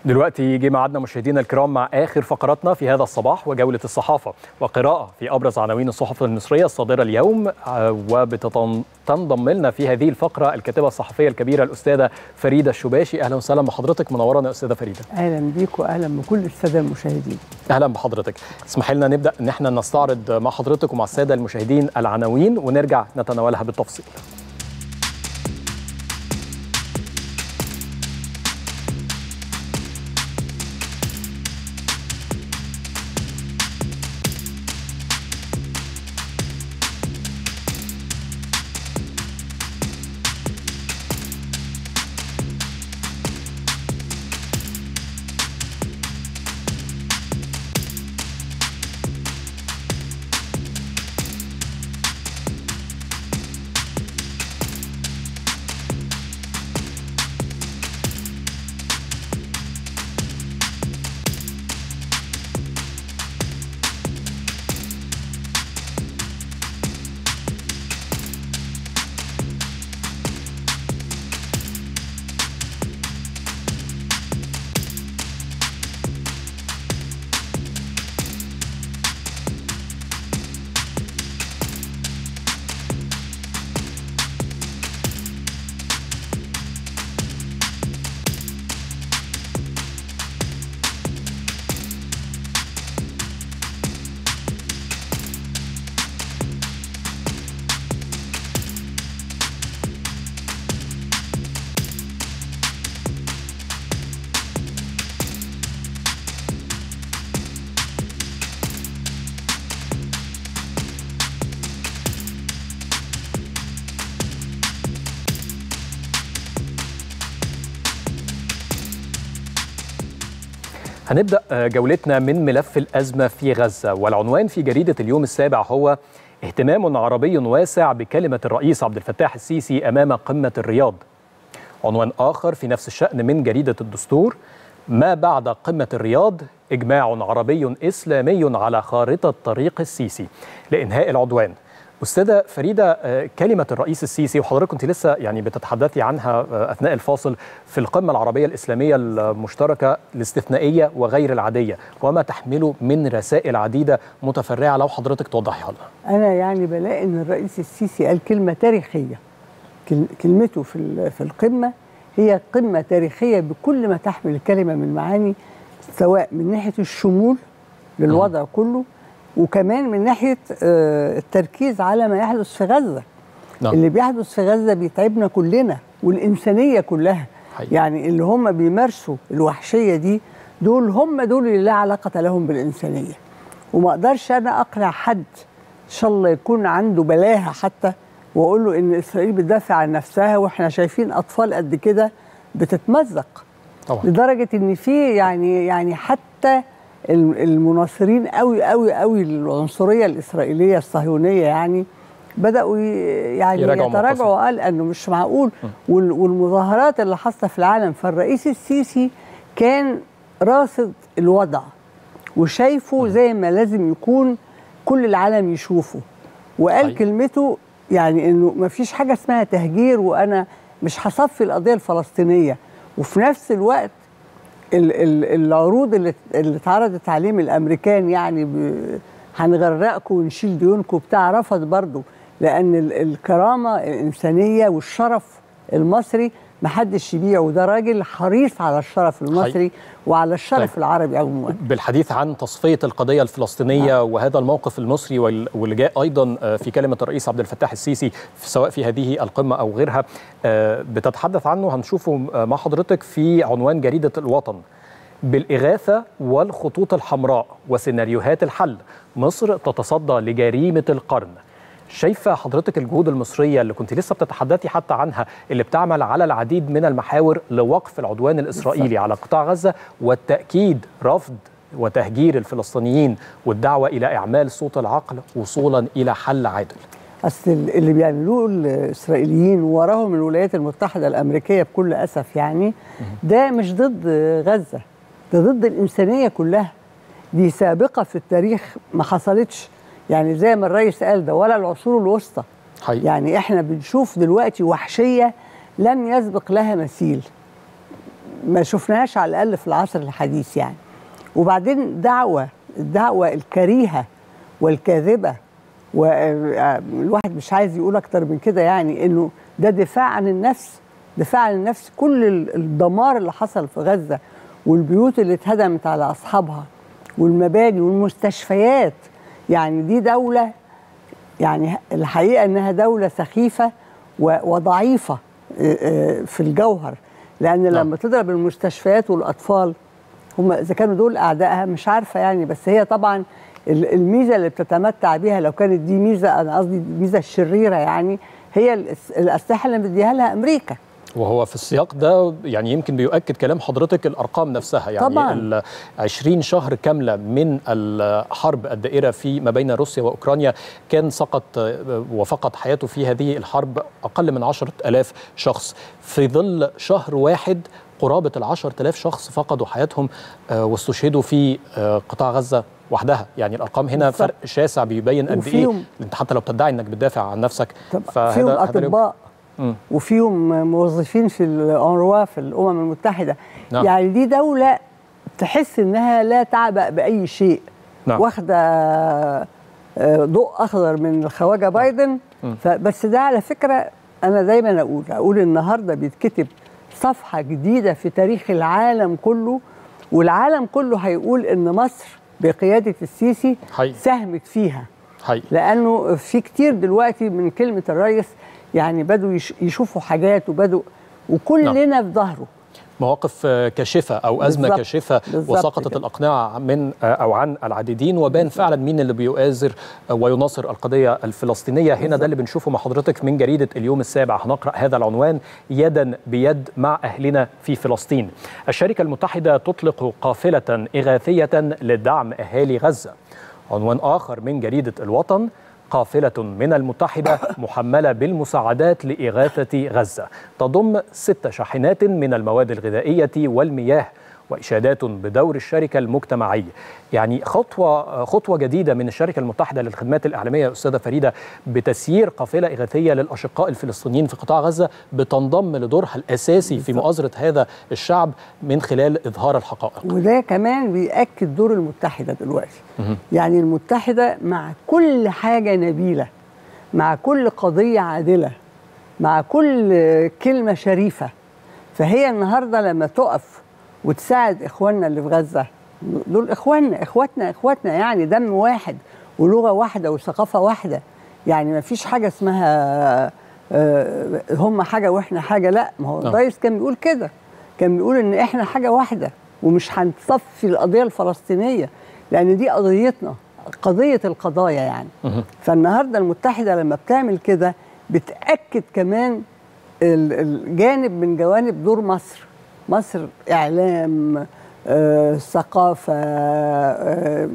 دلوقتي جه ميعادنا مشاهدينا الكرام مع اخر فقراتنا في هذا الصباح وجوله الصحافه وقراءه في ابرز عناوين الصحف المصريه الصادره اليوم وبتنضم لنا في هذه الفقره الكاتبه الصحفيه الكبيره الاستاذه فريده الشباشي اهلا وسهلا بحضرتك منورنا يا استاذه فريده اهلا بيك واهلا بكل الساده المشاهدين اهلا بحضرتك اسمح لنا نبدا ان احنا نستعرض مع حضرتك ومع الساده المشاهدين العناوين ونرجع نتناولها بالتفصيل هنبدأ جولتنا من ملف الأزمة في غزة والعنوان في جريدة اليوم السابع هو اهتمام عربي واسع بكلمة الرئيس عبد الفتاح السيسي أمام قمة الرياض عنوان آخر في نفس الشأن من جريدة الدستور ما بعد قمة الرياض إجماع عربي إسلامي على خارطة طريق السيسي لإنهاء العدوان أستاذة فريدة كلمة الرئيس السيسي وحضرتك كنت لسه يعني بتتحدثي عنها أثناء الفاصل في القمة العربية الإسلامية المشتركة الاستثنائية وغير العادية وما تحمله من رسائل عديدة متفرعة لو حضرتك توضحيها لنا انا يعني بلاقي ان الرئيس السيسي قال كلمه تاريخيه كلمته في في القمه هي قمه تاريخيه بكل ما تحمل الكلمه من معاني سواء من ناحيه الشمول للوضع كله وكمان من ناحيه التركيز على ما يحدث في غزه نعم. اللي بيحدث في غزه بيتعبنا كلنا والانسانيه كلها حقيقة. يعني اللي هم بيمارسوا الوحشيه دي دول هم دول اللي لا علاقه لهم بالانسانيه وما اقدرش انا اقنع حد ان شاء الله يكون عنده بلاهه حتى واقول له ان اسرائيل بتدافع عن نفسها واحنا شايفين اطفال قد كده بتتمزق طبعا. لدرجه ان في يعني يعني حتى المناصرين قوي قوي قوي للعنصريه الاسرائيليه الصهيونيه يعني بداوا يعني يتراجعوا قال انه مش معقول والمظاهرات اللي حاصله في العالم فالرئيس السيسي كان راصد الوضع وشايفه زي ما لازم يكون كل العالم يشوفه وقال طيب. كلمته يعني انه ما فيش حاجه اسمها تهجير وانا مش هصفي القضيه الفلسطينيه وفي نفس الوقت العروض اللي اللي اتعرضت عليه من الامريكان يعني هنغرقكم ونشيل ديونكم بتاع رفض برضه لان الكرامه الانسانيه والشرف المصري محدش يبيعه وده راجل حريص على الشرف المصري حي. وعلى الشرف طيب. العربي عموما بالحديث عن تصفيه القضيه الفلسطينيه آه. وهذا الموقف المصري واللي جاء ايضا في كلمه الرئيس عبد الفتاح السيسي سواء في هذه القمه او غيرها بتتحدث عنه هنشوفه مع حضرتك في عنوان جريده الوطن بالاغاثه والخطوط الحمراء وسيناريوهات الحل مصر تتصدى لجريمه القرن شايفه حضرتك الجهود المصريه اللي كنت لسه بتتحدثي حتى عنها اللي بتعمل على العديد من المحاور لوقف العدوان الاسرائيلي على قطاع غزه والتاكيد رفض وتهجير الفلسطينيين والدعوه الى اعمال صوت العقل وصولا الى حل عادل اصل اللي بيعملوه الاسرائيليين وراهم الولايات المتحده الامريكيه بكل اسف يعني ده مش ضد غزه ده ضد الانسانيه كلها دي سابقه في التاريخ ما حصلتش يعني زي ما الرئيس قال ده ولا العصور الوسطى حقيقي. يعني احنا بنشوف دلوقتي وحشيه لم يسبق لها مثيل ما شفناهاش على الاقل في العصر الحديث يعني وبعدين دعوه الدعوه الكريهه والكاذبه والواحد مش عايز يقول اكتر من كده يعني انه ده دفاع عن النفس دفاع عن النفس كل الدمار اللي حصل في غزه والبيوت اللي اتهدمت على اصحابها والمباني والمستشفيات يعني دي دوله يعني الحقيقه انها دوله سخيفه وضعيفه في الجوهر لان نعم. لما تضرب المستشفيات والاطفال هم اذا كانوا دول اعدائها مش عارفه يعني بس هي طبعا الميزه اللي بتتمتع بيها لو كانت دي ميزه انا قصدي الميزه الشريره يعني هي الاسلحه اللي مديها لها امريكا وهو في السياق ده يعني يمكن بيؤكد كلام حضرتك الارقام نفسها يعني طبعاً. ال 20 شهر كامله من الحرب الدائره في ما بين روسيا واوكرانيا كان سقط وفقد حياته في هذه الحرب اقل من 10000 شخص في ظل شهر واحد قرابه ال 10000 شخص فقدوا حياتهم واستشهدوا في قطاع غزه وحدها يعني الارقام هنا بالظبط. فرق شاسع بيبين قد ايه وفيهم- انت حتى لو بتدعي انك بتدافع عن نفسك طب فيهم هذا لا يمكن. اطباء مم. وفيهم موظفين في الأونروا في الامم المتحده نعم. يعني دي دوله تحس انها لا تعبأ باي شيء نعم. واخده آه، ضوء اخضر من الخواجه بايدن مم. فبس ده على فكره انا دايما اقول اقول النهارده بيتكتب صفحه جديده في تاريخ العالم كله والعالم كله هيقول ان مصر بقياده السيسي حقيقي. ساهمت فيها حقيقي لانه في كتير دلوقتي من كلمه الرئيس يعني بدوا يش- يشوفوا حاجات وبدوا وكلنا في ظهره مواقف كاشفه او ازمه بالظبط. كاشفه بالظبط وسقطت كده. الاقنعه من او عن العديدين وبان فعلا مين اللي بيؤازر ويناصر القضيه الفلسطينيه هنا ده اللي بنشوفه مع حضرتك من جريده اليوم السابع هنقرا هذا العنوان يدا بيد مع اهلنا في فلسطين الشركه المتحده تطلق قافله اغاثيه لدعم اهالي غزه عنوان اخر من جريده الوطن قافلة من المتحدة محملة بالمساعدات لإغاثة غزة تضم ست شاحنات من المواد الغذائية والمياه وإشادات بدور الشركة المجتمعي يعني خطوة خطوة جديدة من الشركة المتحدة للخدمات الإعلامية أستاذة فريدة بتسيير قافلة إغاثية للأشقاء الفلسطينيين في قطاع غزة بتنضم لدورها الأساسي في مؤازرة هذا الشعب من خلال إظهار الحقائق وده كمان بيأكد دور المتحدة دلوقتي يعني المتحدة مع كل حاجة نبيلة مع كل قضية عادلة مع كل كلمة شريفة فهي النهاردة لما تقف وتساعد إخواننا اللي في غزة دول إخواننا إخواتنا إخواتنا يعني دم واحد ولغة واحدة وثقافة واحدة يعني ما فيش حاجة اسمها آه، هم حاجة وإحنا حاجة لا ما هو نعم. الرئيس كان بيقول كده كان بيقول إن إحنا حاجة واحدة ومش هنصفي القضية الفلسطينية لأن دي قضيتنا قضية القضايا يعني مهم. فالنهارده المتحدة لما بتعمل كده بتأكد كمان ال- الجانب من جوانب دور مصر مصر إعلام آه، ثقافة آه،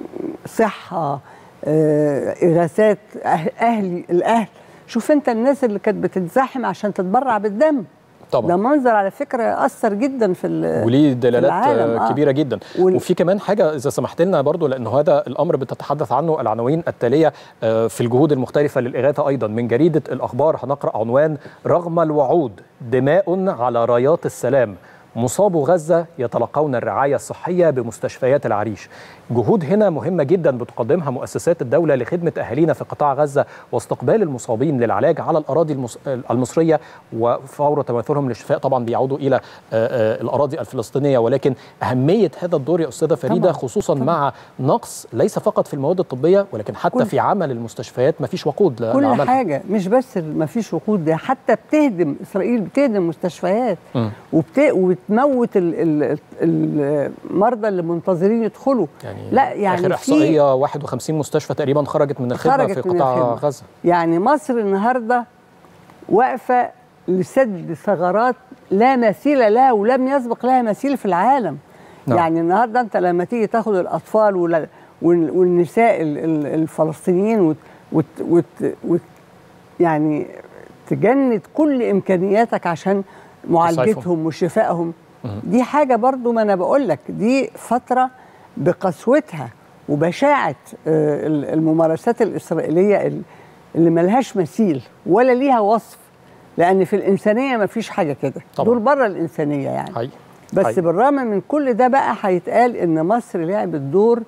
صحة آه، إغاثات أه- أهل الأهل شوف أنت الناس اللي كانت بتتزاحم عشان تتبرع بالدم طبعا ده منظر على فكرة أثر جدا في ال- وليه دلالات العالم، آه. آه. كبيره جدا وال- وفي كمان حاجه اذا سمحت لنا برضو لانه هذا الامر بتتحدث عنه العناوين التاليه آه، في الجهود المختلفه للاغاثه ايضا من جريده الاخبار هنقرا عنوان رغم الوعود دماء على رايات السلام مصابو غزة يتلقون الرعاية الصحية بمستشفيات العريش جهود هنا مهمة جدا بتقدمها مؤسسات الدولة لخدمة أهالينا في قطاع غزة واستقبال المصابين للعلاج على الأراضي المص... المصرية وفور تماثلهم للشفاء طبعا بيعودوا إلى آه، آه، الأراضي الفلسطينية ولكن أهمية هذا الدور يا أستاذة فريدة طبعاً، خصوصا طبعاً. مع نقص ليس فقط في المواد الطبية ولكن حتى كل- في عمل المستشفيات ما فيش وقود ل- كل لعملها. حاجة مش بس ما فيش وقود ده حتى بتهدم إسرائيل بتهدم مستشفيات مم. وبت... وبتموت ال... ال... المرضى اللي منتظرين يدخلوا يعني, لا يعني آخر في- إحصائية 51 مستشفى تقريبا خرجت من الخدمة خرجت في من قطاع الخدمة. غزة يعني مصر النهارده واقفه لسد ثغرات لا مثيل لها ولم يسبق لها مثيل في العالم نعم. يعني النهارده انت لما تيجي تاخد الاطفال ولا- وال- والنساء ال- ال- الفلسطينيين وت وت وت وت يعني تجند كل امكانياتك عشان معالجتهم وشفائهم دي حاجه برضو ما انا بقول لك دي فتره بقسوتها وبشاعه آه، ال- الممارسات الاسرائيليه ال- اللي ملهاش مثيل ولا ليها وصف لان في الانسانيه ما فيش حاجه كده طبعاً. دول بره الانسانيه يعني حقيقي بس حقيقي. بالرغم من كل ده بقى هيتقال ان مصر لعبت دور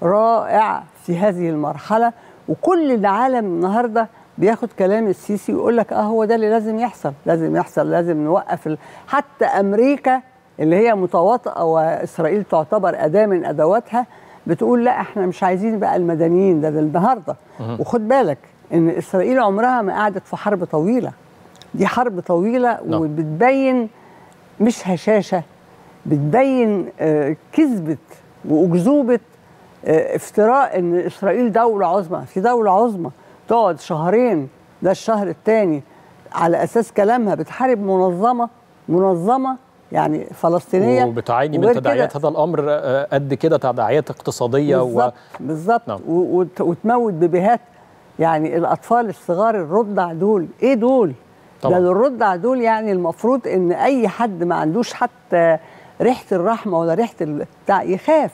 رائع في هذه المرحله وكل العالم النهارده بياخد كلام السيسي ويقول لك اه هو ده اللي لازم يحصل لازم يحصل لازم نوقف ال... حتى امريكا اللي هي متواطئه واسرائيل تعتبر اداه من ادواتها بتقول لا احنا مش عايزين بقى المدنيين ده, ده النهارده وخد بالك ان اسرائيل عمرها ما قعدت في حرب طويله دي حرب طويله نعم. وبتبين مش هشاشه بتبين آه، كذبه واكذوبه آه، افتراء ان اسرائيل دوله عظمى في دوله عظمى تقعد شهرين ده الشهر الثاني على اساس كلامها بتحارب منظمه منظمه يعني فلسطينيه وبتعاني من وغير كده- تداعيات هذا الامر آه، قد كده تداعيات اقتصاديه و... بالظبط بالظبط نعم. و- وت- وتموت بيبيهات يعني الاطفال الصغار الرضع دول ايه دول طبعاً. ده الرضع دول يعني المفروض ان اي حد ما عندوش حتى ريحه الرحمه ولا ريحه ال- بتاع يخاف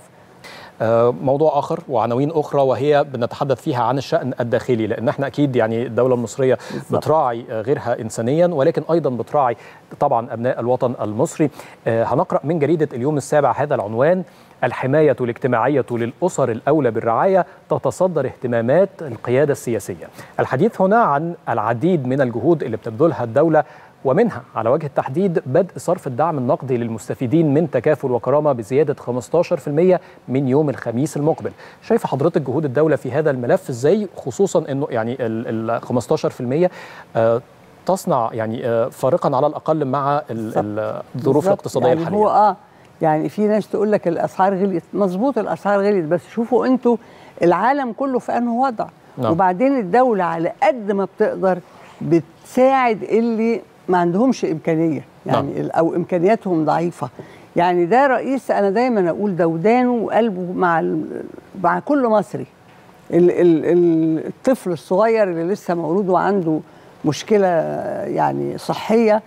آه، موضوع اخر وعناوين اخرى وهي بنتحدث فيها عن الشان الداخلي لان احنا اكيد يعني الدوله المصريه بالظبط. بتراعي آه، غيرها انسانيا ولكن ايضا بتراعي طبعا ابناء الوطن المصري آه، هنقرا من جريده اليوم السابع هذا العنوان الحمايه الاجتماعيه للاسر الاولى بالرعايه تتصدر اهتمامات القياده السياسيه. الحديث هنا عن العديد من الجهود اللي بتبذلها الدوله ومنها على وجه التحديد بدء صرف الدعم النقدي للمستفيدين من تكافل وكرامه بزياده 15% من يوم الخميس المقبل. شايف حضرتك جهود الدوله في هذا الملف ازاي خصوصا انه يعني ال ال 15% آه، تصنع يعني آه، فارقا على الاقل مع ال- بالظبط. ال- الظروف بالظبط. الاقتصاديه يعني الحاليه. هو اه يعني في ناس تقول لك الاسعار غليت مظبوط الاسعار غليت بس شوفوا انتوا العالم كله في انه وضع نعم. وبعدين الدوله على قد ما بتقدر بتساعد اللي ما عندهمش امكانيه يعني نعم. ال- او امكانياتهم ضعيفه يعني ده رئيس انا دايما اقول ده ودانه وقلبه مع ال- مع كل مصري ال- ال- ال- الطفل الصغير اللي لسه مولود وعنده مشكله يعني صحيه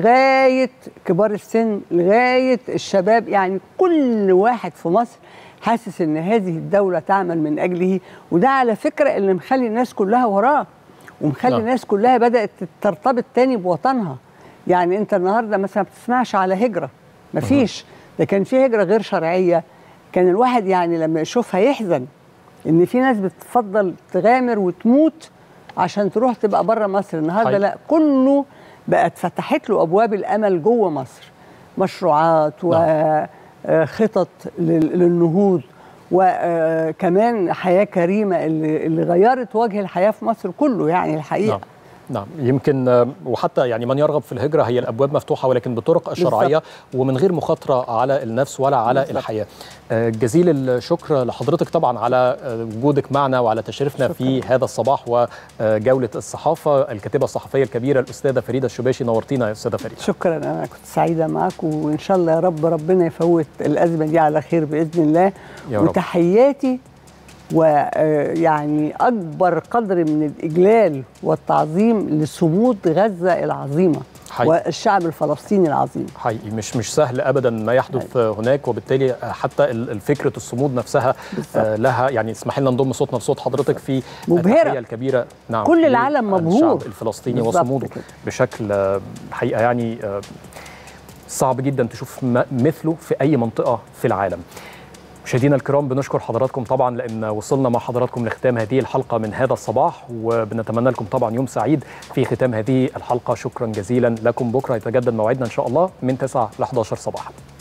لغايه كبار السن لغايه الشباب يعني كل واحد في مصر حاسس ان هذه الدوله تعمل من اجله وده على فكره اللي مخلي الناس كلها وراه ومخلي نعم. الناس كلها بدات ترتبط تاني بوطنها يعني انت النهارده مثلا ما بتسمعش على هجره مفيش ده كان في هجره غير شرعيه كان الواحد يعني لما يشوفها يحزن ان في ناس بتفضل تغامر وتموت عشان تروح تبقى بره مصر النهارده حقيقي. لا كله بقت فتحت له ابواب الامل جوه مصر مشروعات وخطط للنهوض وكمان حياه كريمه اللي, اللي غيرت وجه الحياه في مصر كله يعني الحقيقه نعم. نعم يمكن آه، وحتى يعني من يرغب في الهجرة هي الأبواب مفتوحة ولكن بطرق الشرعية ومن غير مخاطرة على النفس ولا على بالظبط. الحياة آه، جزيل الشكر لحضرتك طبعا على آه، وجودك معنا وعلى تشريفنا في هذا الصباح وجولة الصحافة الكاتبة الصحفية الكبيرة الأستاذة فريدة الشباشي نورتينا يا أستاذة فريدة شكرا انا كنت سعيده معاكم وان شاء الله يا رب ربنا يفوت الازمه دي على خير باذن الله يا رب. وتحياتي ويعني اكبر قدر من الاجلال والتعظيم لصمود غزه العظيمه حقيقي. والشعب الفلسطيني العظيم حقيقي مش مش سهل ابدا ما يحدث هناك وبالتالي حتى ال- الفكره الصمود نفسها بالظبط. آه، لها يعني اسمح لنا نضم صوتنا لصوت حضرتك في مبهرة. التحية الكبيره نعم كل العالم مبهور. الشعب الفلسطيني بالظبط وصموده كده. بشكل آه، الحقيقه يعني آه، صعب جدا تشوف م- مثله في اي منطقه في العالم مشاهدينا الكرام بنشكر حضراتكم طبعا لان وصلنا مع حضراتكم لختام هذه الحلقه من هذا الصباح وبنتمنى لكم طبعا يوم سعيد في ختام هذه الحلقه شكرا جزيلا لكم بكره يتجدد موعدنا ان شاء الله من 9 ل 11 صباحا